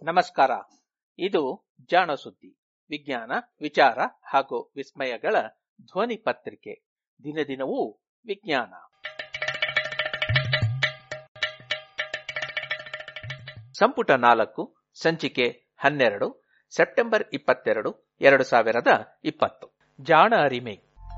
ನಮಸ್ಕಾರ ಇದು ಜಾಣ ಸುದ್ದಿ ವಿಜ್ಞಾನ ವಿಚಾರ ಹಾಗೂ ವಿಸ್ಮಯಗಳ ಧ್ವನಿ ಪತ್ರಿಕೆ ದಿನ ದಿನವೂ ವಿಜ್ಞಾನ ಸಂಪುಟ ನಾಲ್ಕು ಸಂಚಿಕೆ ಹನ್ನೆರಡು ಸೆಪ್ಟೆಂಬರ್ ಇಪ್ಪತ್ತೆರಡು ಎರಡು ಸಾವಿರದ ಇಪ್ಪತ್ತು ಜಾಣ ಅರಿಮೆ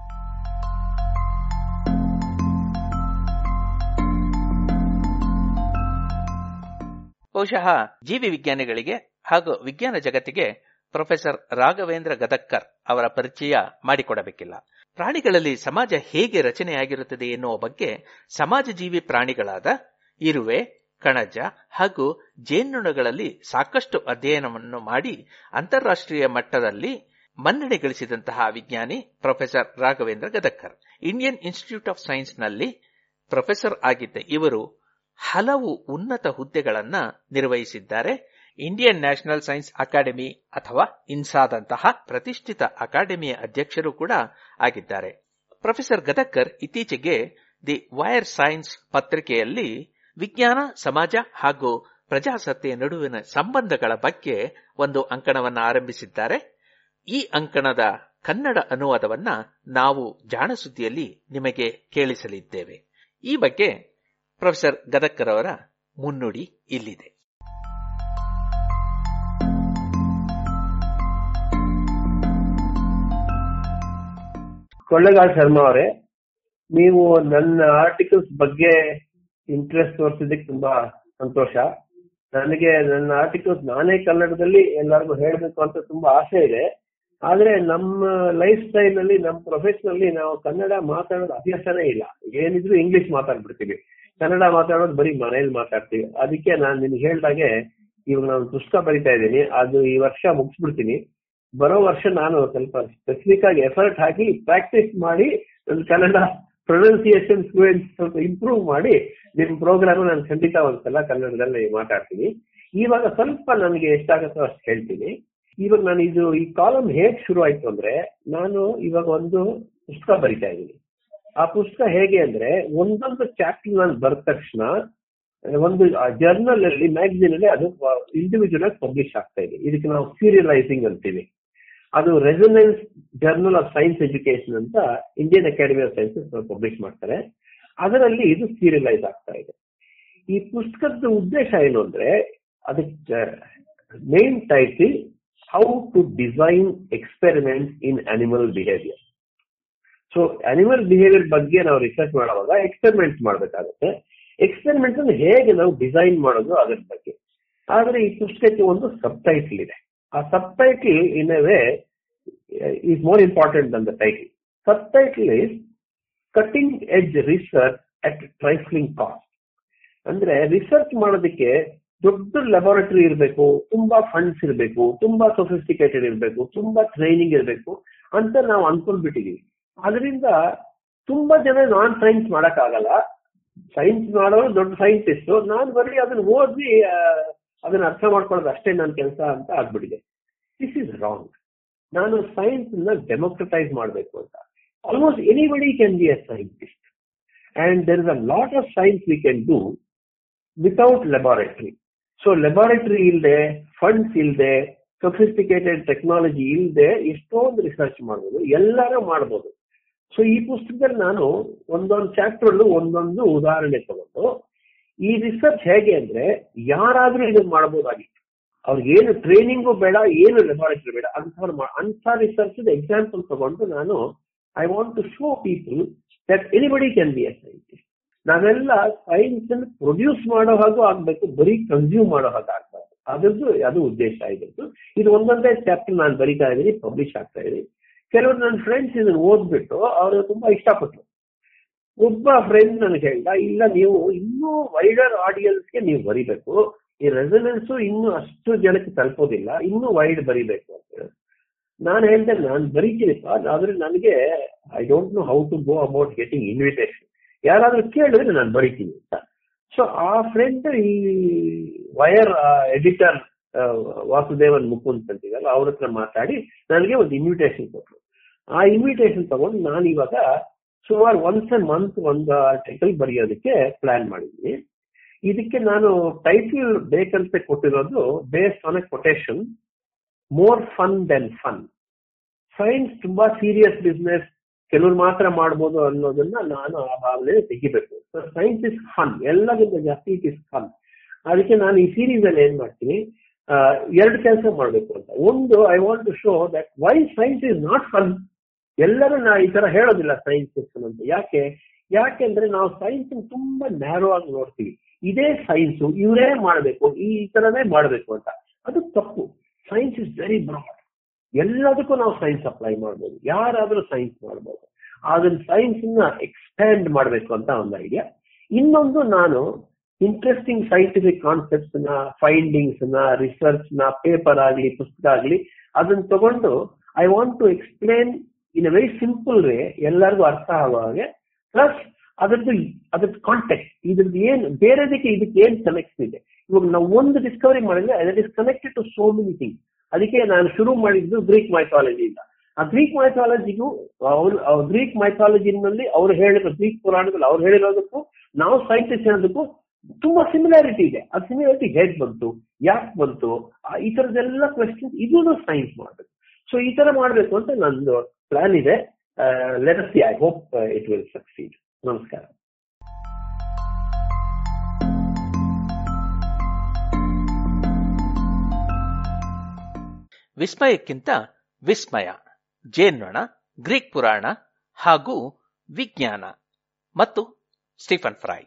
ಬಹುಶಃ ಜೀವಿ ವಿಜ್ಞಾನಿಗಳಿಗೆ ಹಾಗೂ ವಿಜ್ಞಾನ ಜಗತ್ತಿಗೆ ಪ್ರೊಫೆಸರ್ ರಾಘವೇಂದ್ರ ಗದಕ್ಕರ್ ಅವರ ಪರಿಚಯ ಮಾಡಿಕೊಡಬೇಕಿಲ್ಲ ಪ್ರಾಣಿಗಳಲ್ಲಿ ಸಮಾಜ ಹೇಗೆ ರಚನೆಯಾಗಿರುತ್ತದೆ ಎನ್ನುವ ಬಗ್ಗೆ ಸಮಾಜ ಜೀವಿ ಪ್ರಾಣಿಗಳಾದ ಇರುವೆ ಕಣಜ ಹಾಗೂ ಜೇನುನೊಣಗಳಲ್ಲಿ ಸಾಕಷ್ಟು ಅಧ್ಯಯನವನ್ನು ಮಾಡಿ ಅಂತಾರಾಷ್ಟ್ರೀಯ ಮಟ್ಟದಲ್ಲಿ ಮನ್ನಣೆ ಗಳಿಸಿದಂತಹ ವಿಜ್ಞಾನಿ professor Raghavendra Gadagkar Indian institute of ಸೈನ್ಸ್ನಲ್ಲಿ ಪ್ರೊಫೆಸರ್ ಆಗಿದ್ದ ಇವರು ಹಲವು ಉನ್ನತ ಹುದ್ದೆಗಳನ್ನ ನಿರ್ವಹಿಸಿದ್ದಾರೆ ಇಂಡಿಯನ್ ನ್ಯಾಷನಲ್ ಸೈನ್ಸ್ ಅಕಾಡೆಮಿ ಅಥವಾ ಇನ್ಸಾದಂತಹ ಪ್ರತಿಷ್ಠಿತ ಅಕಾಡೆಮಿಯ ಅಧ್ಯಕ್ಷರು ಕೂಡ ಆಗಿದ್ದಾರೆ ಪ್ರೊಫೆಸರ್ ಗದಕ್ಕರ್ ಇತ್ತೀಚೆಗೆ ದಿ ವೈರ್ ಸೈನ್ಸ್ ಪತ್ರಿಕೆಯಲ್ಲಿ ವಿಜ್ಞಾನ ಸಮಾಜ ಹಾಗೂ ಪ್ರಜಾಸತ್ತೆಯ ನಡುವಿನ ಸಂಬಂಧಗಳ ಬಗ್ಗೆ ಒಂದು ಅಂಕಣವನ್ನು ಆರಂಭಿಸಿದ್ದಾರೆ ಈ ಅಂಕಣದ ಕನ್ನಡ ಅನುವಾದವನ್ನ ನಾವು ಜಾಣಸುದ್ದಿಯಲ್ಲಿ ನಿಮಗೆ ಕೇಳಿಸಲಿದ್ದೇವೆ ಈ ಬಗ್ಗೆ ಪ್ರೊಫೆಸರ್ ಗದಕ್ಕರ್ ಅವರ ಮುನ್ನುಡಿ ಇಲ್ಲಿದೆ ಕೊಳ್ಳೆಗಾಲ್ ಶರ್ಮಾ ಅವರೇ ನೀವು ನನ್ನ ಆರ್ಟಿಕಲ್ಸ್ ಬಗ್ಗೆ ಇಂಟ್ರೆಸ್ಟ್ ತೋರಿಸಿದ್ದಕ್ಕೆ ತುಂಬಾ ಸಂತೋಷ ನನಗೆ ನನ್ನ ಆರ್ಟಿಕಲ್ಸ್ ನಾನೇ ಕನ್ನಡದಲ್ಲಿ ಎಲ್ಲರಿಗೂ ಹೇಳಬೇಕು ಅಂತ ತುಂಬಾ ಆಸೆ ಇದೆ ಆದ್ರೆ ನಮ್ಮ ಲೈಫ್ ಸ್ಟೈಲ್ ಅಲ್ಲಿ ನಮ್ಮ ಪ್ರೊಫೆಷನ್ ಅಲ್ಲಿ ನಾವು ಕನ್ನಡ ಮಾತಾಡೋದು ಅಭ್ಯಾಸನೇ ಇಲ್ಲ ಏನಿದ್ರು ಇಂಗ್ಲಿಷ್ ಮಾತಾಡ್ಬಿಡ್ತೀವಿ ಕನ್ನಡ ಮಾತಾಡೋದು ಬರೀ ಮನೇಲಿ ಮಾತಾಡ್ತೀವಿ ಅದಕ್ಕೆ ನಾನು ನಿನ್ಗೆ ಹೇಳ್ದಾಗೆ ಇವಾಗ ನಾನು ಪುಸ್ತಕ ಬರಿತಾ ಇದ್ದೀನಿ ಅದು ಈ ವರ್ಷ ಮುಗಿಸ್ಬಿಡ್ತೀನಿ ಬರೋ ವರ್ಷ ನಾನು ಸ್ವಲ್ಪ ಸ್ಪೆಸಿಫಿಕ್ ಆಗಿ ಎಫರ್ಟ್ ಹಾಕಿ ಪ್ರಾಕ್ಟೀಸ್ ಮಾಡಿ ನನ್ನ ಕನ್ನಡ ಪ್ರೊನೌನ್ಸಿಯೇಷನ್ ಫ್ಲೂಯೆನ್ಸ್ ಸ್ವಲ್ಪ ಇಂಪ್ರೂವ್ ಮಾಡಿ ನಿಮ್ ಪ್ರೋಗ್ರಾಮ್ ನಾನು ಖಂಡಿತ ಒಂದ್ಸಲ ಕನ್ನಡದಲ್ಲಿ ಮಾತಾಡ್ತೀನಿ ಇವಾಗ ಸ್ವಲ್ಪ ನನಗೆ ಎಷ್ಟಾಗುತ್ತೋ ಅಷ್ಟು ಹೇಳ್ತೀನಿ ಇವಾಗ ನಾನು ಇದು ಈ ಕಾಲಮ್ ಹೇಗ್ ಶುರು ಆಯ್ತು ಅಂದ್ರೆ ನಾನು ಇವಾಗ ಒಂದು ಪುಸ್ತಕ ಬರಿತಾ ಇದ್ದೀನಿ ಆ ಪುಸ್ತಕ ಹೇಗೆ ಅಂದ್ರೆ ಒಂದೊಂದು ಚಾಪ್ಟರ್ ನಾನು ಬರೆದ ತಕ್ಷಣ ಒಂದು ಜರ್ನಲ್ ಅಲ್ಲಿ ಮ್ಯಾಗಝಿನ್ ಅಲ್ಲಿ ಅದು ಇಂಡಿವಿಜುವಲ್ ಆಗಿ ಪಬ್ಲಿಷ್ ಆಗ್ತಾ ಇದೆ ಇದಕ್ಕೆ ನಾವು ಸೀರಿಯಲೈಸಿಂಗ್ ಅಂತೀವಿ ಅದು resonance journal of science education ಅಂತ Indian academy of sciences publish ಮಾಡ್ತಾರೆ ಅದರಲ್ಲಿ ಇದು ಸೀರಿಯಲೈಸ್ ಆಗ್ತಾ ಇದೆ ಈ ಪುಸ್ತಕದ ಉದ್ದೇಶ ಏನು ಅಂದ್ರೆ ಅದಕ್ಕೆ main title how to design experiment in animal behaviour so animal behaviour ಬಗ್ಗೆ ನಾವು ರಿಸರ್ಚ್ ಮಾಡುವಾಗ ಎಕ್ಸ್ಪೆರಿಮೆಂಟ್ ಮಾಡಬೇಕಾಗುತ್ತೆ ಎಕ್ಸ್ಪೆರಿಮೆಂಟ್ ಅನ್ನು ಹೇಗೆ ನಾವು ಡಿಸೈನ್ ಮಾಡೋದು ಅದರ ಬಗ್ಗೆ ಆದ್ರೆ ಈ ಪುಸ್ತಕಕ್ಕೆ ಒಂದು ಸಬ್ ಟೈಟಲ್ ಇದೆ ಆ sub title in a way is more important than the title sub title is cutting edge research at trifling cost ಅಂದ್ರೆ ರಿಸರ್ಚ್ ಮಾಡೋದಕ್ಕೆ ದೊಡ್ಡ ಲ್ಯಾಬೊರೇಟರಿ ಇರಬೇಕು ತುಂಬಾ ಫಂಡ್ಸ್ ಇರಬೇಕು ತುಂಬಾ ಸೊಫಿಸ್ಟಿಕೇಟೆಡ್ ಇರಬೇಕು ತುಂಬಾ ಟ್ರೈನಿಂಗ್ ಇರಬೇಕು ಅಂತ ನಾವು ಅನ್ಕೊಂಡ್ಬಿಟ್ಟಿದೀವಿ ಅದರಿಂದ ತುಂಬಾ ಜನ ನಾನ್ ಸೈನ್ಸ್ ಮಾಡಕ್ ಆಗಲ್ಲ ಸೈನ್ಸ್ ಮಾಡೋರು ದೊಡ್ಡ ಸೈಂಟಿಸ್ಟ್ ನಾನು ಬರೀ ಅದನ್ನ ಓದಿ ಅದನ್ನ ಅರ್ಥ ಮಾಡ್ಕೊಳ್ಳೋದು ಅಷ್ಟೇ ನನ್ನ ಕೆಲಸ ಅಂತ ಆಗ್ಬಿಟ್ಟಿದೆ ದಿಸ್ ಇಸ್ ರಾಂಗ್ ನಾನು ಸೈನ್ಸ್ ನ ಡೆಮೋಕ್ರಟೈಸ್ ಮಾಡಬೇಕು ಅಂತ almost anybody can be a scientist and there is a lot of science we can do without laboratory so laboratory ಇಲ್ಲದೆ ಫಂಡ್ಸ್ ಇಲ್ಲದೆ ಸೊಫಿಸ್ಟಿಕೇಟೆಡ್ ಟೆಕ್ನಾಲಜಿ ಇಲ್ಲದೆ ಎಷ್ಟೊಂದು ರಿಸರ್ಚ್ ಮಾಡ್ಬೋದು ಎಲ್ಲರೂ ಮಾಡ್ಬೋದು ಸೊ ಈ ಪುಸ್ತಕದಲ್ಲಿ ನಾನು ಒಂದೊಂದು ಚಾಪ್ಟರ್ ಒಂದೊಂದು ಉದಾಹರಣೆ ತಗೊಂಡು ಈ ರಿಸರ್ಚ್ ಹೇಗೆ ಅಂದ್ರೆ ಯಾರಾದ್ರೂ ಇದನ್ನ ಮಾಡಬಹುದಾಗಿತ್ತು ಅವ್ರಿಗೆ ಏನು ಟ್ರೈನಿಂಗು ಬೇಡ ಏನು ಲೆಬಾರೆಟರಿ ಬೇಡ ಅಂತ ಅಂತ ರಿಸರ್ಚ್ ಎಕ್ಸಾಂಪಲ್ ತಗೊಂಡು ನಾನು I want to show people that anybody can be a scientist ನಾವೆಲ್ಲ ಸೈನ್ಸ್ ಅನ್ನು ಪ್ರೊಡ್ಯೂಸ್ ಮಾಡೋ ಹಾಗೂ ಆಗ್ಬೇಕು ಬರೀ ಕನ್ಸ್ಯೂಮ್ ಮಾಡೋ ಹಾಗೆ ಆಗ್ಬಾರ್ದು ಅದರದ್ದು ಅದು ಉದ್ದೇಶ ಆಗಿದ್ದು ಇದು ಒಂದೊಂದೇ ಚಾಪ್ಟರ್ ನಾನು ಬರಿತಾ ಇದ್ದೀನಿ ಪಬ್ಲಿಷ್ ಆಗ್ತಾ ಇದ್ದೀನಿ ಕೆಲವರು ನನ್ನ ಫ್ರೆಂಡ್ಸ್ ಇದನ್ನ ಓದ್ಬಿಟ್ಟು ಅವರು ತುಂಬಾ ಇಷ್ಟಪಟ್ರು ಒಬ್ಬ ಫ್ರೆಂಡ್ ನನಗೆ ಹೇಳ್ದ ಇಲ್ಲ ನೀವು ಇನ್ನೂ ವೈಡರ್ ಆಡಿಯನ್ಸ್ಗೆ ನೀವು ಬರಿಬೇಕು ಈ ರೆಸನೆನ್ಸ್ ಇನ್ನೂ ಅಷ್ಟು ಜನಕ್ಕೆ ತಲುಪೋದಿಲ್ಲ ಇನ್ನೂ ವೈಡ್ ಬರಿಬೇಕು ಅಂತ ಹೇಳಿ ನಾನು ಹೇಳ್ದೆ ನಾನು ಬರೀತೀನಿ ಆದ್ರೆ ನನಗೆ I don't know how to go about getting invitation ಯಾರಾದ್ರೂ ಕೇಳಿದ್ರೆ ನಾನು ಬರಿತೀನಿ ಅಂತ ಸೊ ಆ ಫ್ರೆಂಡ್ ಈ ವಯರ್ ಎಡಿಟರ್ ವಾಸುದೇವನ್ ಮುಕುಂದ್ ಅಂತಿದಲ್ಲ ಅವ್ರ ಹತ್ರ ಮಾತಾಡಿ ನನಗೆ ಒಂದು ಇನ್ವಿಟೇಷನ್ ಕೊಟ್ಟರು ಆ ಇನ್ವಿಟೇಷನ್ ತಗೊಂಡು ನಾನು ಇವಾಗ ಸುಮಾರು ಒನ್ಸ್ ಎ ಮಂತ್ ಒಂದು ಆರ್ಟಿಕಲ್ ಬರೆಯೋದಕ್ಕೆ ಪ್ಲಾನ್ ಮಾಡಿದ್ವಿ ಇದಕ್ಕೆ ನಾನು ಟೈಟಲ್ ಬೇಕಂತ ಕೊಟ್ಟಿರೋದು based on a quotation more fun than fun science ತುಂಬಾ ಸೀರಿಯಸ್ ಬಿಸ್ನೆಸ್ ಕೆಲವ್ರು ಮಾತ್ರ ಮಾಡ್ಬೋದು ಅನ್ನೋದನ್ನ ನಾನು ಆ ಭಾವನೆ ತೆಗಿಬೇಕು ಸೈನ್ಸ್ ಇಸ್ ಫನ್ ಎಲ್ಲದಕ್ಕಿಂತ ಜಾಸ್ತಿ ಇಟ್ ಇಸ್ ಫನ್ ಅದಕ್ಕೆ ನಾನು ಈ ಸೀರೀಸ್ ಅಲ್ಲಿ ಏನ್ ಮಾಡ್ತೀನಿ ಎರಡು ಕೆಲಸ ಮಾಡ್ಬೇಕು ಅಂತ ಒಂದು I want to show that why science is not fun ಎಲ್ಲರೂ ನಾ ಈ ತರ ಹೇಳೋದಿಲ್ಲ ಸೈನ್ಸ್ ಫನ್ ಅಂತ ಯಾಕೆ ಯಾಕೆಂದ್ರೆ ನಾವು ಸೈನ್ಸ್ ತುಂಬಾ ನ್ಯಾರೋ ಆಗಿ ನೋಡ್ತೀವಿ ಇದೇ ಸೈನ್ಸ್ ಇವರೇ ಮಾಡಬೇಕು ಈ ತರನೇ ಮಾಡಬೇಕು ಅಂತ ಅದು ತಪ್ಪು ಸೈನ್ಸ್ ಇಸ್ ವೆರಿ ಬ್ರಾಡ್ ಎಲ್ಲದಕ್ಕೂ ನಾವು ಸೈನ್ಸ್ ಅಪ್ಲೈ ಮಾಡ್ಬೋದು ಯಾರಾದ್ರೂ ಸೈನ್ಸ್ ಮಾಡ್ಬೋದು ಅದನ್ನ ಸೈನ್ಸ್ ನ ಎಕ್ಸ್ಪ್ಯಾಂಡ್ ಮಾಡಬೇಕು ಅಂತ ಒಂದು ಐಡಿಯಾ ಇನ್ನೊಂದು ನಾನು ಇಂಟ್ರೆಸ್ಟಿಂಗ್ ಸೈಂಟಿಫಿಕ್ ಕಾನ್ಸೆಪ್ಟ್ಸ್ ನ ಫೈಂಡಿಂಗ್ಸ್ ನ ರಿಸರ್ಚ್ ನ ಪೇಪರ್ ಆಗಲಿ ಪುಸ್ತಕ ಆಗಲಿ ಅದನ್ನ ತಗೊಂಡು I want to explain in a very simple way ಎಲ್ಲರಿಗೂ ಅರ್ಥ ಆಗುವ ಹಾಗೆ ಪ್ಲಸ್ ಅದರದ್ದು ಅದ್ರದ್ದು ಕಾಂಟೆಕ್ಟ್ ಇದ್ರದ್ದು ಏನ್ ಬೇರೆದಕ್ಕೆ ಇದಕ್ಕೆ ಏನ್ ಕನೆಕ್ಟ್ ಇದೆ ಇವಾಗ ನಾವು ಒಂದು ಡಿಸ್ಕವರಿ ಮಾಡಿದ್ರೆ that is connected to so many things ಅದಕ್ಕೆ ನಾನು ಶುರು ಮಾಡಿದ್ದು ಗ್ರೀಕ್ ಮೈಥಾಲಜಿಯಿಂದ ಆ ಗ್ರೀಕ್ ಮೈಥಾಲಜಿಗೂ ಅವ್ರು ಗ್ರೀಕ್ ಮೈಥಾಲಜಿನಲ್ಲಿ ಅವ್ರು ಹೇಳಿರೋ ಗ್ರೀಕ್ ಪುರಾಣಗಳು ಅವ್ರು ಹೇಳಿರೋದಕ್ಕೂ ನಾವು ಸೈಂಟಿಸ್ಟ್ ಹೇಳೋದಕ್ಕೂ ತುಂಬಾ ಸಿಮಿಲಾರಿಟಿ ಇದೆ ಆ ಸಿಮಿಲಾರಿಟಿ ಹೇಗ್ ಬಂತು ಯಾಕೆ ಬಂತು ಈ ತರದೆಲ್ಲ ಕ್ವೆಶನ್ಸ್ ಇದೂ ಸೈನ್ಸ್ ಮಾಡಬೇಕು ಸೊ ಈ ತರ ಮಾಡಬೇಕು ಅಂತ ನಂದು ಪ್ಲಾನ್ ಇದೆ let see I hope it will succeed ನಮಸ್ಕಾರ ವಿಸ್ಮಯಕ್ಕಿಂತ ವಿಸ್ಮಯ ಜೇನ್ನೊಣ ಗ್ರೀಕ್ ಪುರಾಣ ಹಾಗೂ ವಿಜ್ಞಾನ ಮತ್ತು Stephen Fry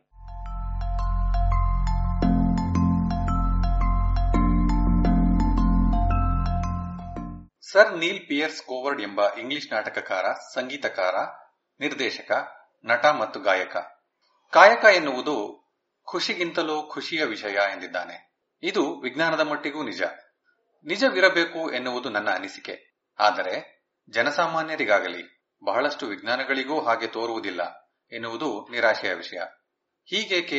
sir Noel Peirce Coward ಎಂಬ ಇಂಗ್ಲಿಷ್ ನಾಟಕಕಾರ ಸಂಗೀತಕಾರ ನಿರ್ದೇಶಕ ನಟ ಮತ್ತು ಗಾಯಕ ಕಾಯಕ ಎನ್ನುವುದು ಖುಷಿಗಿಂತಲೂ ಖುಷಿಯ ವಿಷಯ ಎಂದಿದ್ದಾನೆ ಇದು ವಿಜ್ಞಾನದ ಮಟ್ಟಿಗೂ ನಿಜ ನಿಜವಿರಬೇಕು ಎನ್ನುವುದು ನನ್ನ ಅನಿಸಿಕೆ ಆದರೆ ಜನಸಾಮಾನ್ಯರಿಗಾಗಲಿ ಬಹಳಷ್ಟು ವಿಜ್ಞಾನಗಳಿಗೂ ಹಾಗೆ ತೋರುವುದಿಲ್ಲ ಎನ್ನುವುದು ನಿರಾಶೆಯ ವಿಷಯ ಹೀಗೇಕೆ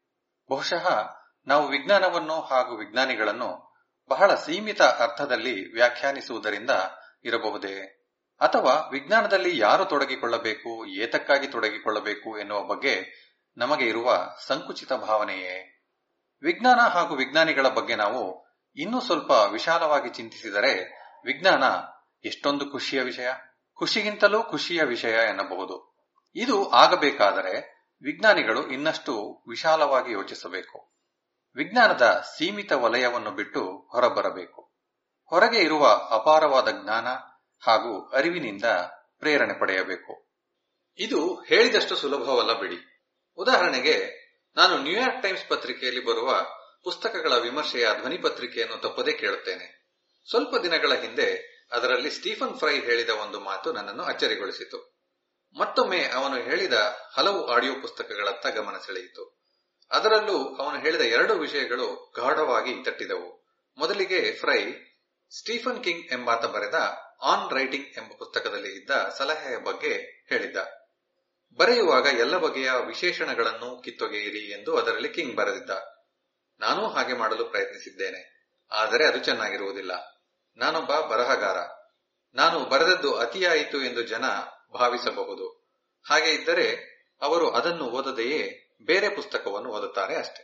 ಬಹುಶಃ ನಾವು ವಿಜ್ಞಾನವನ್ನು ಹಾಗೂ ವಿಜ್ಞಾನಿಗಳನ್ನು ಬಹಳ ಸೀಮಿತ ಅರ್ಥದಲ್ಲಿ ವ್ಯಾಖ್ಯಾನಿಸುವುದರಿಂದ ಇರಬಹುದೇ ಅಥವಾ ವಿಜ್ಞಾನದಲ್ಲಿ ಯಾರು ತೊಡಗಿಕೊಳ್ಳಬೇಕು ಏತಕ್ಕಾಗಿ ತೊಡಗಿಕೊಳ್ಳಬೇಕು ಎನ್ನುವ ಬಗ್ಗೆ ನಮಗೆ ಇರುವ ಸಂಕುಚಿತ ಭಾವನೆಯೇ ವಿಜ್ಞಾನ ಹಾಗೂ ವಿಜ್ಞಾನಿಗಳ ಬಗ್ಗೆ ನಾವು ಇನ್ನೂ ಸ್ವಲ್ಪ ವಿಶಾಲವಾಗಿ ಚಿಂತಿಸಿದರೆ ವಿಜ್ಞಾನ ಎಷ್ಟೊಂದು ಖುಷಿಯ ವಿಷಯ ಖುಷಿಗಿಂತಲೂ ಖುಷಿಯ ವಿಷಯ ಎನ್ನಬಹುದು ಇದು ಆಗಬೇಕಾದರೆ ವಿಜ್ಞಾನಿಗಳು ಇನ್ನಷ್ಟು ವಿಶಾಲವಾಗಿ ಯೋಚಿಸಬೇಕು ವಿಜ್ಞಾನದ ಸೀಮಿತ ವಲಯವನ್ನು ಬಿಟ್ಟು ಹೊರಬರಬೇಕು ಹೊರಗೆ ಇರುವ ಅಪಾರವಾದ ಜ್ಞಾನ ಹಾಗೂ ಅರಿವಿನಿಂದ ಪ್ರೇರಣೆ ಪಡೆಯಬೇಕು ಇದು ಹೇಳಿದಷ್ಟು ಸುಲಭವಲ್ಲ ಬಿಡಿ ಉದಾಹರಣೆಗೆ ನಾನು ನ್ಯೂಯಾರ್ಕ್ ಟೈಮ್ಸ್ ಪತ್ರಿಕೆಯಲ್ಲಿ ಬರುವ ಪುಸ್ತಕಗಳ ವಿಮರ್ಶೆಯ ಧ್ವನಿ ಪತ್ರಿಕೆಯನ್ನು ತಪ್ಪದೇ ಕೇಳುತ್ತೇನೆ ಸ್ವಲ್ಪ ದಿನಗಳ ಹಿಂದೆ ಅದರಲ್ಲಿ ಸ್ಟೀಫನ್ ಫ್ರೈ ಹೇಳಿದ ಒಂದು ಮಾತು ನನ್ನನ್ನು ಅಚ್ಚರಿಗೊಳಿಸಿತು ಮತ್ತೊಮ್ಮೆ ಅವನು ಹೇಳಿದ ಹಲವು ಆಡಿಯೋ ಪುಸ್ತಕಗಳತ್ತ ಗಮನ ಸೆಳೆಯಿತು ಅದರಲ್ಲೂ ಅವನು ಹೇಳಿದ ಎರಡು ವಿಷಯಗಳು ಗಾಢವಾಗಿ ತಟ್ಟಿದವು ಮೊದಲಿಗೆ ಫ್ರೈ ಸ್ಟೀಫನ್ ಕಿಂಗ್ ಎಂಬಾತ ಬರೆದ ಆನ್ ರೈಟಿಂಗ್ ಎಂಬ ಪುಸ್ತಕದಲ್ಲಿ ಇದ್ದ ಸಲಹೆಯ ಬಗ್ಗೆ ಹೇಳಿದ್ದ ಬರೆಯುವಾಗ ಎಲ್ಲ ಬಗೆಯ ವಿಶೇಷಣಗಳನ್ನು ಕಿತ್ತೊಗೆಯಿರಿ ಎಂದು ಅದರಲ್ಲಿ ಕಿಂಗ್ ಬರೆದಿದ್ದ ನಾನೂ ಹಾಗೆ ಮಾಡಲು ಪ್ರಯತ್ನಿಸಿದ್ದೇನೆ ಆದರೆ ಅದು ಚೆನ್ನಾಗಿರುವುದಿಲ್ಲ ನಾನೊಬ್ಬ ಬರಹಗಾರ ನಾನು ಬರೆದದ್ದು ಅತಿಯಾಯಿತು ಎಂದು ಜನ ಭಾವಿಸಬಹುದು ಹಾಗೆ ಇದ್ದರೆ ಅವರು ಅದನ್ನು ಓದದೆಯೇ ಬೇರೆ ಪುಸ್ತಕವನ್ನು ಓದುತ್ತಾರೆ ಅಷ್ಟೆ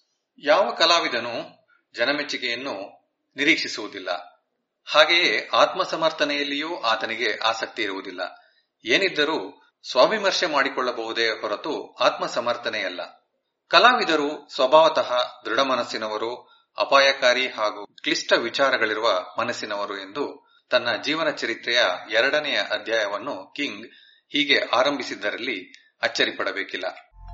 ಯಾವ ಕಲಾವಿದನು ಜನಮೆಚ್ಚುಗೆಯನ್ನು ನಿರೀಕ್ಷಿಸುವುದಿಲ್ಲ ಹಾಗೆಯೇ ಆತ್ಮಸಮರ್ಥನೆಯಲ್ಲಿಯೂ ಆತನಿಗೆ ಆಸಕ್ತಿ ಇರುವುದಿಲ್ಲ ಏನಿದ್ದರೂ ಸ್ವವಿಮರ್ಶೆ ಮಾಡಿಕೊಳ್ಳಬಹುದೇ ಹೊರತು ಆತ್ಮಸಮರ್ಥನೆಯಲ್ಲ ಕಲಾವಿದರು ಸ್ವಭಾವತಃ ದೃಢ ಮನಸ್ಸಿನವರು ಅಪಾಯಕಾರಿ ಹಾಗೂ ಕ್ಲಿಷ್ಟ ವಿಚಾರಗಳಿರುವ ಮನಸ್ಸಿನವರು ಎಂದು ತನ್ನ ಜೀವನ ಚರಿತ್ರೆಯ ಎರಡನೆಯ ಅಧ್ಯಾಯವನ್ನು ಕಿಂಗ್ ಹೀಗೆ ಆರಂಭಿಸಿದ್ದರಲ್ಲಿ ಅಚ್ಚರಿಪಡಬೇಕಿಲ್ಲ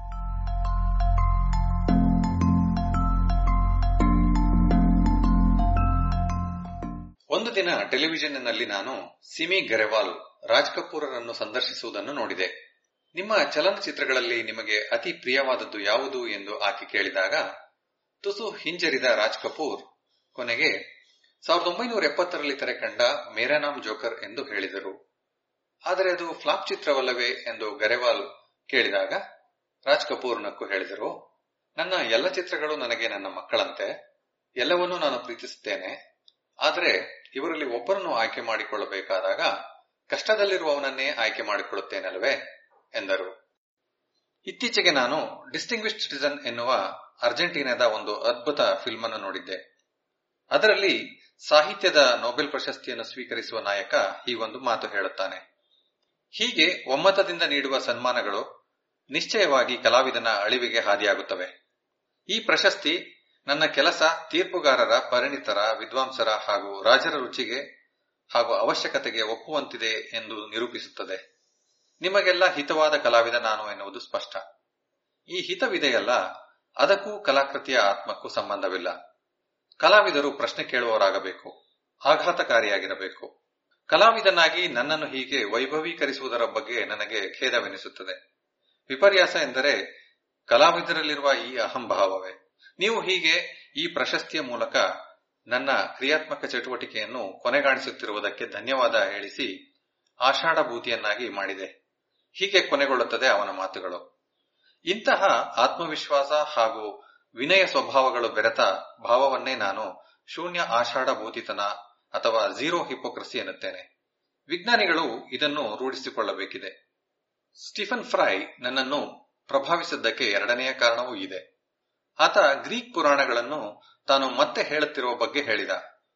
ಒಂದು ದಿನ ಟೆಲಿವಿಷನ್ನಲ್ಲಿ ನಾನು ಸಿಮಿ ಗರೆವಾಲ್ ರಾಜ್ ಕಪೂರರನ್ನು ಸಂದರ್ಶಿಸುವುದನ್ನು ನೋಡಿದೆ ನಿಮ್ಮ ಚಲನಚಿತ್ರಗಳಲ್ಲಿ ನಿಮಗೆ ಅತಿ ಪ್ರಿಯವಾದದ್ದು ಯಾವುದು ಎಂದು ಆಕೆ ಕೇಳಿದಾಗ ತುಸು ಹಿಂಜರಿದ ರಾಜ್ ಕಪೂರ್ ಕೊನೆಗೆ ಸಾವಿರದ ಒಂಬೈನೂರ ಎಪ್ಪತ್ತರಲ್ಲಿ ತೆರೆಕಂಡ ಮೇರಾ ನಾಮ್ ಜೋಕರ್ ಎಂದು ಹೇಳಿದರು ಆದರೆ ಅದು ಫ್ಲಾಪ್ ಚಿತ್ರವಲ್ಲವೇ ಎಂದು ಗರೆವಾಲ್ ಕೇಳಿದಾಗ ರಾಜ್ ಕಪೂರ್ ನಕ್ಕು ಹೇಳಿದರು ನನ್ನ ಎಲ್ಲ ಚಿತ್ರಗಳು ನನಗೆ ನನ್ನ ಮಕ್ಕಳಂತೆ ಎಲ್ಲವನ್ನೂ ನಾನು ಪ್ರೀತಿಸುತ್ತೇನೆ ಆದರೆ ಇವರಲ್ಲಿ ಒಬ್ಬರನ್ನು ಆಯ್ಕೆ ಮಾಡಿಕೊಳ್ಳಬೇಕಾದಾಗ ಕಷ್ಟದಲ್ಲಿರುವವನನ್ನೇ ಆಯ್ಕೆ ಮಾಡಿಕೊಳ್ಳುತ್ತೇನಲ್ವೇ ಎಂದರು ಇತ್ತೀಚೆಗೆ ನಾನು ಡಿಸ್ಟಿಂಗ್ವಿಶ್ಡ್ ಸಿಟಿಸನ್ ಎನ್ನುವ ಅರ್ಜೆಂಟೀನಾದ ಒಂದು ಅದ್ಭುತ ಫಿಲ್ಮ್ ಅನ್ನು ನೋಡಿದ್ದೆ ಅದರಲ್ಲಿ ಸಾಹಿತ್ಯದ ನೊಬೆಲ್ ಪ್ರಶಸ್ತಿಯನ್ನು ಸ್ವೀಕರಿಸುವ ನಾಯಕ ಈ ಒಂದು ಮಾತು ಹೇಳುತ್ತಾನೆ ಹೀಗೆ ಒಮ್ಮತದಿಂದ ನೀಡುವ ಸನ್ಮಾನಗಳು ನಿಶ್ಚಯವಾಗಿ ಕಲಾವಿದನ ಅಳಿವಿಗೆ ಹಾದಿಯಾಗುತ್ತವೆ ಈ ಪ್ರಶಸ್ತಿ ನನ್ನ ಕೆಲಸ ತೀರ್ಪುಗಾರರ ಪರಿಣಿತರ ವಿದ್ವಾಂಸರ ಹಾಗೂ ರಾಜರ ರುಚಿಗೆ ಹಾಗೂ ಅವಶ್ಯಕತೆಗೆ ಒಪ್ಪುವಂತಿದೆ ಎಂದು ನಿರೂಪಿಸುತ್ತದೆ ನಿಮಗೆಲ್ಲ ಹಿತವಾದ ಕಲಾವಿದ ನಾನು ಎನ್ನುವುದು ಸ್ಪಷ್ಟ ಈ ಹಿತವಿದೆಯಲ್ಲ ಅದಕ್ಕೂ ಕಲಾಕೃತಿಯ ಆತ್ಮಕ್ಕೂ ಸಂಬಂಧವಿಲ್ಲ ಕಲಾವಿದರು ಪ್ರಶ್ನೆ ಕೇಳುವವರಾಗಬೇಕು ಆಘಾತಕಾರಿಯಾಗಿರಬೇಕು ಕಲಾವಿದನಾಗಿ ನನ್ನನ್ನು ಹೀಗೆ ವೈಭವೀಕರಿಸುವುದರ ಬಗ್ಗೆ ನನಗೆ ಖೇದವೆನಿಸುತ್ತದೆ ವಿಪರ್ಯಾಸ ಎಂದರೆ ಕಲಾವಿದರಲ್ಲಿರುವ ಈ ಅಹಂಭಾವವೇ ನೀವು ಹೀಗೆ ಈ ಪ್ರಶಸ್ತಿಯ ಮೂಲಕ ನನ್ನ ಕ್ರಿಯಾತ್ಮಕ ಚಟುವಟಿಕೆಯನ್ನು ಕೊನೆಗಾಣಿಸುತ್ತಿರುವುದಕ್ಕೆ ಧನ್ಯವಾದ ಹೇಳಿಸಿ ಆಷಾಢಭೂತಿಯನ್ನಾಗಿ ಮಾಡಿದೆ ಹೀಗೆ ಕೊನೆಗೊಳ್ಳುತ್ತದೆ ಅವನ ಮಾತುಗಳು ಇಂತಹ ಆತ್ಮವಿಶ್ವಾಸ ಹಾಗೂ ವಿನಯ ಸ್ವಭಾವಗಳು ಬೆರೆತ ಭಾವವನ್ನೇ ನಾನು ಶೂನ್ಯ ಆಷಾಢಭೂತಿತನ ಅಥವಾ ಝೀರೋ ಹಿಪೋಕ್ರಸಿ ಎನ್ನುತ್ತೇನೆ ವಿಜ್ಞಾನಿಗಳು ಇದನ್ನು ರೂಢಿಸಿಕೊಳ್ಳಬೇಕಿದೆ ಸ್ಟಿಫನ್ ಫ್ರೈ ನನ್ನನ್ನು ಪ್ರಭಾವಿಸಿದ್ದಕ್ಕೆ ಎರಡನೆಯ ಕಾರಣವೂ ಇದೆ ಆತ ಗ್ರೀಕ್ ಪುರಾಣಗಳನ್ನು ತಾನು ಮತ್ತೆ ಹೇಳುತ್ತಿರುವ ಬಗ್ಗೆ ಹೇಳಿದ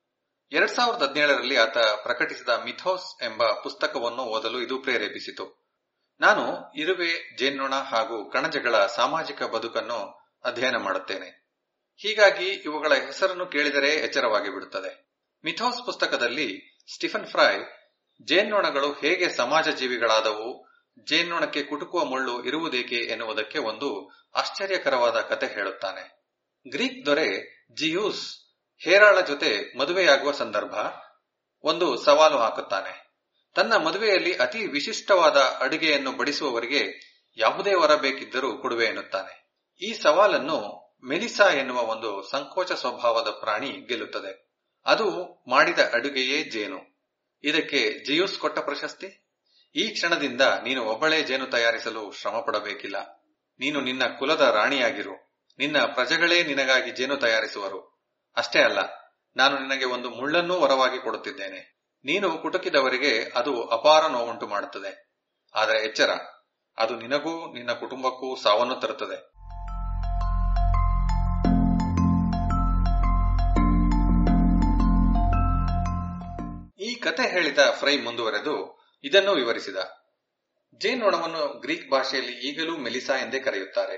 ಎರಡ್ ಸಾವಿರದ ಹದಿನೇಳರಲ್ಲಿ ಆತ ಪ್ರಕಟಿಸಿದ ಮಿಥೋಸ್ ಎಂಬ ಪುಸ್ತಕವನ್ನು ಓದಲು ಇದು ಪ್ರೇರೇಪಿಸಿತು ನಾನು ಇರುವೆ ಜೇನ್ನೊಣ ಹಾಗೂ ಕಣಜಗಳ ಸಾಮಾಜಿಕ ಬದುಕನ್ನು ಅಧ್ಯಯನ ಮಾಡುತ್ತೇನೆ ಹೀಗಾಗಿ ಇವುಗಳ ಹೆಸರನ್ನು ಕೇಳಿದರೆ ಎಚ್ಚರವಾಗಿ ಬಿಡುತ್ತದೆ ಮಿಥೋಸ್ ಪುಸ್ತಕದಲ್ಲಿ ಸ್ಟಿಫನ್ ಫ್ರೈ ಜೇನ್ನೊಣಗಳು ಹೇಗೆ ಸಮಾಜ ಜೀವಿಗಳಾದವು ಜೇನ್ನೊಣಕ್ಕೆ ಕುಟುಕುವ ಮುಳ್ಳು ಇರುವುದೇಕೆ ಎನ್ನುವುದಕ್ಕೆ ಒಂದು ಆಶ್ಚರ್ಯಕರವಾದ ಕತೆ ಹೇಳುತ್ತಾನೆ ಗ್ರೀಕ್ ದೊರೆ ಜಿಯೂಸ್ ಹೇರಾಳ ಜೊತೆ ಮದುವೆಯಾಗುವ ಸಂದರ್ಭ ಒಂದು ಸವಾಲು ಹಾಕುತ್ತಾನೆ ತನ್ನ ಮದುವೆಯಲ್ಲಿ ಅತಿ ವಿಶಿಷ್ಟವಾದ ಅಡುಗೆಯನ್ನು ಬಡಿಸುವವರಿಗೆ ಯಾವುದೇ ವರ ಬೇಕಿದ್ದರೂ ಕೊಡುವೆ ಎನ್ನುತ್ತಾನೆ ಈ ಸವಾಲನ್ನು ಮೆಲಿಸಾ ಎನ್ನುವ ಒಂದು ಸಂಕೋಚ ಸ್ವಭಾವದ ಪ್ರಾಣಿ ಗೆಲ್ಲುತ್ತದೆ ಅದು ಮಾಡಿದ ಅಡುಗೆಯೇ ಜೇನು ಇದಕ್ಕೆ ಜಿಯೂಸ್ ಕೊಟ್ಟ ಪ್ರಶಸ್ತಿ ಈ ಕ್ಷಣದಿಂದ ನೀನು ಒಬ್ಬಳೇ ಜೇನು ತಯಾರಿಸಲು ಶ್ರಮ ಪಡಬೇಕಿಲ್ಲ ನೀನು ನಿನ್ನ ಕುಲದ ರಾಣಿಯಾಗಿರು ನಿನ್ನ ಪ್ರಜೆಗಳೇ ನಿನಗಾಗಿ ಜೇನು ತಯಾರಿಸುವರು ಅಷ್ಟೇ ಅಲ್ಲ ನಾನು ನಿನಗೆ ಒಂದು ಮುಳ್ಳನ್ನೂ ವರವಾಗಿ ಕೊಡುತ್ತಿದ್ದೇನೆ ನೀನು ಕುಟುಕಿದವರಿಗೆ ಅದು ಅಪಾರ ನೋವುಂಟು ಮಾಡುತ್ತದೆ ಆದರೆ ಎಚ್ಚರ ಅದು ನಿನಗೂ ನಿನ್ನ ಕುಟುಂಬಕ್ಕೂ ಸಾವನ್ನು ತರುತ್ತದೆ ಈ ಕತೆ ಹೇಳಿದ ಫ್ರೈ ಮುಂದುವರೆದು ಇದನ್ನು ವಿವರಿಸಿದ ಜೇನ್ನೊಣವನ್ನು ಗ್ರೀಕ್ ಭಾಷೆಯಲ್ಲಿ ಈಗಲೂ ಮೆಲಿಸಾ ಎಂದೇ ಕರೆಯುತ್ತಾರೆ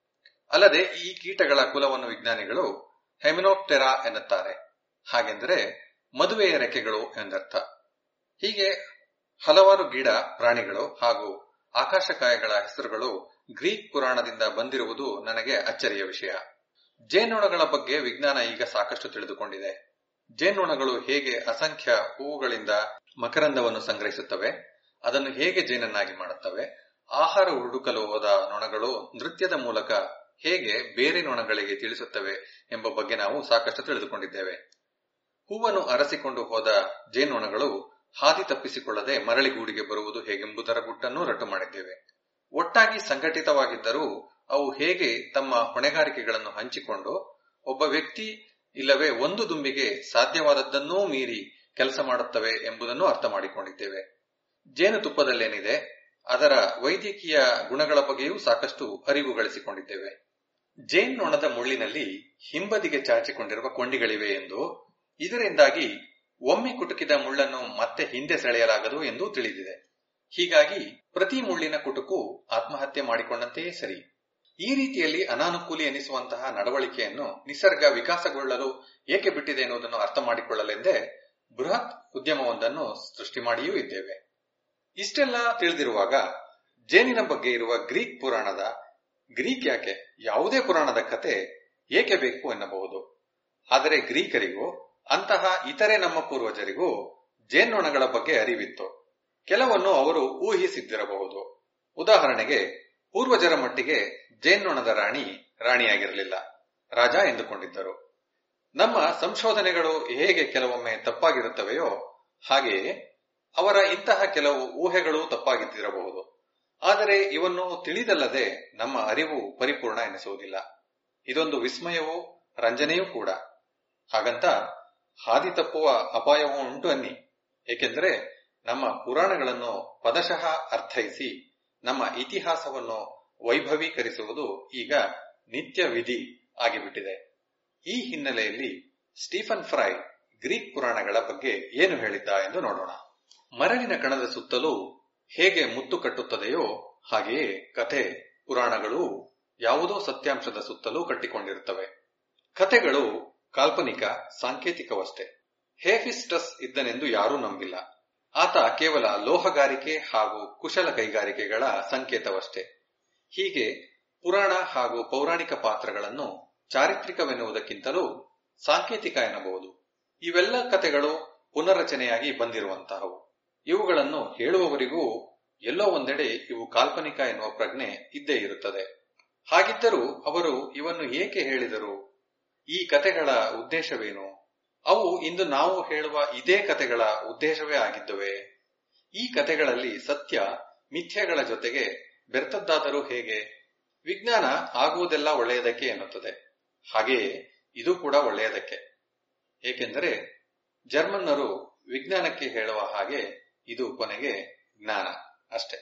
ಅಲ್ಲದೆ ಈ ಕೀಟಗಳ ಕುಲವನ್ನು ವಿಜ್ಞಾನಿಗಳು ಹೆಮಿನೋಪ್ಟೆರಾ ಎನ್ನುತ್ತಾರೆ ಹಾಗೆಂದರೆ ಮದುವೆಯ ರೆಕ್ಕೆಗಳು ಎಂದರ್ಥ ಹೀಗೆ ಹಲವಾರು ಗಿಡ ಪ್ರಾಣಿಗಳು ಹಾಗೂ ಆಕಾಶಕಾಯಗಳ ಹೆಸರುಗಳು ಗ್ರೀಕ್ ಪುರಾಣದಿಂದ ಬಂದಿರುವುದು ನನಗೆ ಅಚ್ಚರಿಯ ವಿಷಯ ಜೇನ್ನೊಣಗಳ ಬಗ್ಗೆ ವಿಜ್ಞಾನ ಈಗ ಸಾಕಷ್ಟು ತಿಳಿದುಕೊಂಡಿದೆ ಜೇನ್ನೊಣಗಳು ಹೇಗೆ ಅಸಂಖ್ಯ ಹೂವುಗಳಿಂದ ಮಕರಂದವನ್ನು ಸಂಗ್ರಹಿಸುತ್ತವೆ ಅದನ್ನು ಹೇಗೆ ಜೇನನ್ನಾಗಿ ಮಾಡುತ್ತವೆ ಆಹಾರ ಹುಡುಕಲು ಹೋದ ನೊಣಗಳು ನೃತ್ಯದ ಮೂಲಕ ಹೇಗೆ ಬೇರೆ ನೊಣಗಳಿಗೆ ತಿಳಿಸುತ್ತವೆ ಎಂಬ ಬಗ್ಗೆ ನಾವು ಸಾಕಷ್ಟು ತಿಳಿದುಕೊಂಡಿದ್ದೇವೆ ಹೂವನ್ನು ಅರಸಿಕೊಂಡು ಹೋದ ಜೇನ್ನೊಣಗಳು ಹಾದಿ ತಪ್ಪಿಸಿಕೊಳ್ಳದೆ ಮರಳಿಗೂಡಿಗೆ ಬರುವುದು ಹೇಗೆಂಬುದರ ಗುಟ್ಟನ್ನು ರಟ್ಟು ಮಾಡಿದ್ದೇವೆ ಒಟ್ಟಾಗಿ ಸಂಘಟಿತವಾಗಿದ್ದರೂ ಅವು ಹೇಗೆ ತಮ್ಮ ಹೊಣೆಗಾರಿಕೆಗಳನ್ನು ಹಂಚಿಕೊಂಡು ಒಬ್ಬ ವ್ಯಕ್ತಿ ಇಲ್ಲವೇ ಒಂದು ದುಂಬಿಗೆ ಸಾಧ್ಯವಾದದ್ದನ್ನೂ ಮೀರಿ ಕೆಲಸ ಮಾಡುತ್ತವೆ ಎಂಬುದನ್ನು ಅರ್ಥ ಮಾಡಿಕೊಂಡಿದ್ದೇವೆ ಜೇನುತುಪ್ಪದಲ್ಲೇನಿದೆ ಅದರ ವೈದ್ಯಕೀಯ ಗುಣಗಳ ಬಗ್ಗೆಯೂ ಸಾಕಷ್ಟು ಅರಿವು ಗಳಿಸಿಕೊಂಡಿದ್ದೇವೆ ಜೇನ್ನೊಣದ ಮುಳ್ಳಿನಲ್ಲಿ ಹಿಂಬದಿಗೆ ಚಾಚಿಕೊಂಡಿರುವ ಕೊಂಡಿಗಳಿವೆ ಎಂದು ಇದರಿಂದಾಗಿ ಒಮ್ಮೆ ಕುಟುಕಿದ ಮುಳ್ಳನ್ನು ಮತ್ತೆ ಹಿಂದೆ ಸೆಳೆಯಲಾಗದು ಎಂದು ತಿಳಿದಿದೆ ಹೀಗಾಗಿ ಪ್ರತಿ ಮುಳ್ಳಿನ ಕುಟುಕು ಆತ್ಮಹತ್ಯೆ ಮಾಡಿಕೊಂಡಂತೆಯೇ ಸರಿ ಈ ರೀತಿಯಲ್ಲಿ ಅನಾನುಕೂಲಿ ಎನಿಸುವಂತಹ ನಡವಳಿಕೆಯನ್ನು ನಿಸರ್ಗ ವಿಕಾಸಗೊಳ್ಳಲು ಏಕೆ ಬಿಟ್ಟಿದೆ ಎನ್ನುವುದನ್ನು ಅರ್ಥ ಮಾಡಿಕೊಳ್ಳಲೆಂದೇ ಬೃಹತ್ ಉದ್ಯಮವೊಂದನ್ನು ಸೃಷ್ಟಿ ಮಾಡಿಯೂ ಇದ್ದೇವೆ ಇಷ್ಟೆಲ್ಲ ತಿಳಿದಿರುವಾಗ ಜೇನಿನ ಬಗ್ಗೆ ಇರುವ ಗ್ರೀಕ್ ಪುರಾಣದ ಗ್ರೀಕ್ ಯಾಕೆ ಯಾವುದೇ ಪುರಾಣದ ಕತೆ ಏಕೆ ಬೇಕು ಎನ್ನಬಹುದು ಆದರೆ ಗ್ರೀಕರಿಗೂ ಅಂತಹ ಇತರೆ ನಮ್ಮ ಪೂರ್ವಜರಿಗೂ ಜೇನ್ನೊಣಗಳ ಬಗ್ಗೆ ಅರಿವಿತ್ತು ಕೆಲವನ್ನು ಅವರು ಊಹಿಸಿದ್ದಿರಬಹುದು ಉದಾಹರಣೆಗೆ ಪೂರ್ವಜರ ಮಟ್ಟಿಗೆ ಜೇನ್ನೊಣದ ರಾಣಿ ರಾಣಿಯಾಗಿರಲಿಲ್ಲ ರಾಜ ಎಂದುಕೊಂಡಿದ್ದರು ನಮ್ಮ ಸಂಶೋಧನೆಗಳು ಹೇಗೆ ಕೆಲವೊಮ್ಮೆ ತಪ್ಪಾಗಿರುತ್ತವೆಯೋ ಹಾಗೆಯೇ ಅವರ ಇಂತಹ ಕೆಲವು ಊಹೆಗಳು ತಪ್ಪಾಗಿದ್ದಿರಬಹುದು ಆದರೆ ಇವನ್ನು ತಿಳಿದಲ್ಲದೆ ನಮ್ಮ ಅರಿವು ಪರಿಪೂರ್ಣ ಎನಿಸುವುದಿಲ್ಲ ಇದೊಂದು ವಿಸ್ಮಯವೂ ರಂಜನೆಯೂ ಕೂಡ ಹಾಗಂತ ಹಾದಿ ತಪ್ಪುವ ಅಪಾಯವೂ ಉಂಟು ಅನ್ನಿ ಏಕೆಂದರೆ ನಮ್ಮ ಪುರಾಣಗಳನ್ನು ಪದಶಃ ಅರ್ಥೈಸಿ ನಮ್ಮ ಇತಿಹಾಸವನ್ನು ವೈಭವೀಕರಿಸುವುದು ಈಗ ನಿತ್ಯ ವಿಧಿ ಆಗಿಬಿಟ್ಟಿದೆ ಈ ಹಿನ್ನೆಲೆಯಲ್ಲಿ ಸ್ಟೀಫನ್ ಫ್ರೈ ಗ್ರೀಕ್ ಪುರಾಣಗಳ ಬಗ್ಗೆ ಏನು ಹೇಳಿದ್ದ ಎಂದು ನೋಡೋಣ ಮರಳಿನ ಕಣದ ಸುತ್ತಲೂ ಹೇಗೆ ಮುತ್ತು ಕಟ್ಟುತ್ತದೆಯೋ ಹಾಗೆಯೇ ಕಥೆ ಪುರಾಣಗಳು ಯಾವುದೋ ಸತ್ಯಾಂಶದ ಸುತ್ತಲೂ ಕಟ್ಟಿಕೊಂಡಿರುತ್ತವೆ ಕಥೆಗಳು ಕಾಲ್ಪನಿಕ ಸಾಂಕೇತಿಕವಷ್ಟೇ ಹೇಫಿಸ್ಟಸ್ ಇದ್ದನೆಂದು ಯಾರೂ ನಂಬಿಲ್ಲ ಆತ ಕೇವಲ ಲೋಹಗಾರಿಕೆ ಹಾಗೂ ಕುಶಲ ಕೈಗಾರಿಕೆಗಳ ಸಂಕೇತವಷ್ಟೇ ಹೀಗೆ ಪುರಾಣ ಹಾಗೂ ಪೌರಾಣಿಕ ಪಾತ್ರಗಳನ್ನು ಚಾರಿತ್ರಿಕವೆನ್ನುವುದಕ್ಕಿಂತಲೂ ಸಾಂಕೇತಿಕ ಎನ್ನಬಹುದು ಇವೆಲ್ಲ ಕಥೆಗಳು ಪುನರ್ರಚನೆಯಾಗಿ ಬಂದಿರುವಂತಹವು ಇವುಗಳನ್ನು ಹೇಳುವವರಿಗೂ ಎಲ್ಲೋ ಒಂದೆಡೆ ಇವು ಕಾಲ್ಪನಿಕ ಎನ್ನುವ ಪ್ರಜ್ಞೆ ಇದ್ದೇ ಇರುತ್ತದೆ ಹಾಗಿದ್ದರೂ ಅವರು ಇವನ್ನು ಏಕೆ ಹೇಳಿದರು ಈ ಕತೆಗಳ ಉದ್ದೇಶವೇನು ಅವು ಇಂದು ನಾವು ಹೇಳುವ ಇದೇ ಕತೆಗಳ ಉದ್ದೇಶವೇ ಆಗಿದ್ದವೆ ಈ ಕತೆಗಳಲ್ಲಿ ಸತ್ಯ ಮಿಥ್ಯಗಳ ಜೊತೆಗೆ ಬೆರ್ತದ್ದಾದರೂ ಹೇಗೆ ವಿಜ್ಞಾನ ಆಗುವುದೆಲ್ಲ ಒಳ್ಳೆಯದಕ್ಕೆ ಎನ್ನುತ್ತದೆ ಹಾಗೆಯೇ ಇದು ಕೂಡ ಒಳ್ಳೆಯದಕ್ಕೆ ಏಕೆಂದರೆ ಜರ್ಮನ್ನರು ವಿಜ್ಞಾನಕ್ಕೆ ಹೇಳುವ ಹಾಗೆ ಇದು ಕೊನೆಗೆ ಜ್ಞಾನ ಅಷ್ಟೇ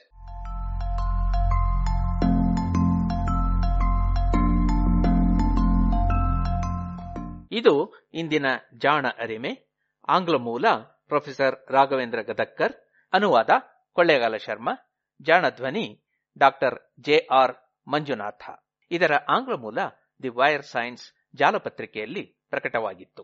ಇದು ಇಂದಿನ ಜಾಣ ಅರಿಮೆ ಆಂಗ್ಲ ಮೂಲ ಪ್ರೊಫೆಸರ್ ರಾಘವೇಂದ್ರ ಗದಕ್ಕರ್ ಅನುವಾದ ಕೊಳ್ಳೇಗಾಲ ಶರ್ಮಾ ಜಾಣ ಧ್ವನಿ ಡಾಕ್ಟರ್ ಜೆ ಆರ್ ಮಂಜುನಾಥ ಇದರ ಆಂಗ್ಲ ಮೂಲ ದಿ ವೈರ್ ಸೈನ್ಸ್ ಜಾಲಪತ್ರಿಕೆಯಲ್ಲಿ ಪ್ರಕಟವಾಗಿತ್ತು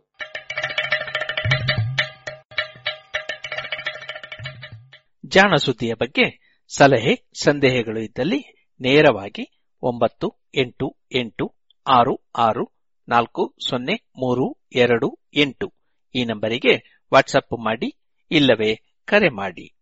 ಜಾಣ ಸುದ್ದಿಯ ಬಗ್ಗೆ ಸಲಹೆ ಸಂದೇಹಗಳು ಇದ್ದಲ್ಲಿ ನೇರವಾಗಿ ಒಂಬತ್ತು ಎಂಟು ಎಂಟು ಆರು ಆರು ನಾಲ್ಕು ಸೊನ್ನೆ ಮೂರು ಎರಡು ಎಂಟು ಈ ನಂಬರಿಗೆ ವಾಟ್ಸಪ್ ಮಾಡಿ ಇಲ್ಲವೇ ಕರೆ ಮಾಡಿ